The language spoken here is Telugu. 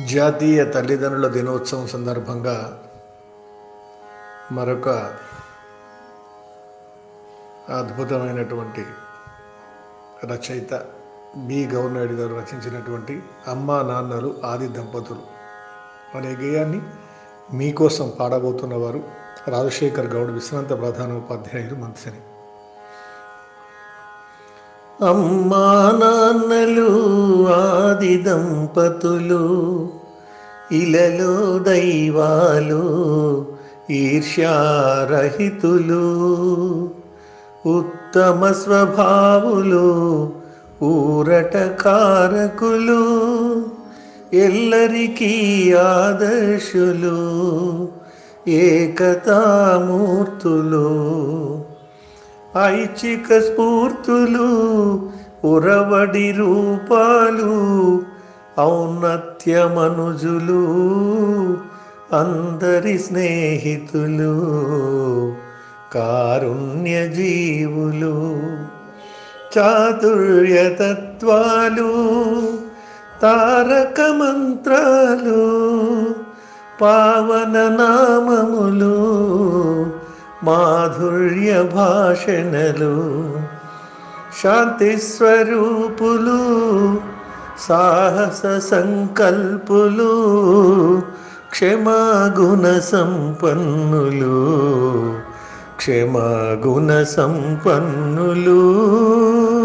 జాతీయ తల్లిదండ్రుల దినోత్సవం సందర్భంగా మరొక అద్భుతమైనటువంటి రచయిత బి గౌర్నాయుడు గారు రచించినటువంటి అమ్మా నాన్నలు ఆది దంపతులు అనే గేయాన్ని మీకోసం పాడబోతున్న వారు రాజశేఖర్ గౌడ్ విశ్రాంత ప్రధానోపాధ్యాయులు మంత్రిని అమ్మా నాన్నలు ఆది దంపతులు ఇలలో దైవాలు ఈర్ష్యారహితులు ఉత్తమ స్వభావులు ఊరట కారకులు ఎల్లరికీ ఆదర్శులు ఏకతామూర్తులు ఐచ్ఛిక స్ఫూర్తులు ఉరవడి రూపాలు ఔన్నత్యమనుజులు అందరి స్నేహితులు కారుణ్య జీవులు చాతుర్యతత్వాలు తారక మంత్రాలు పావన నామములు మాధుర్య భాషణలు శాంతి స్వరూపులు సాహస సంకల్పులు క్షమాగుణ సంపన్నులు క్షమాగుణ సంపన్నులు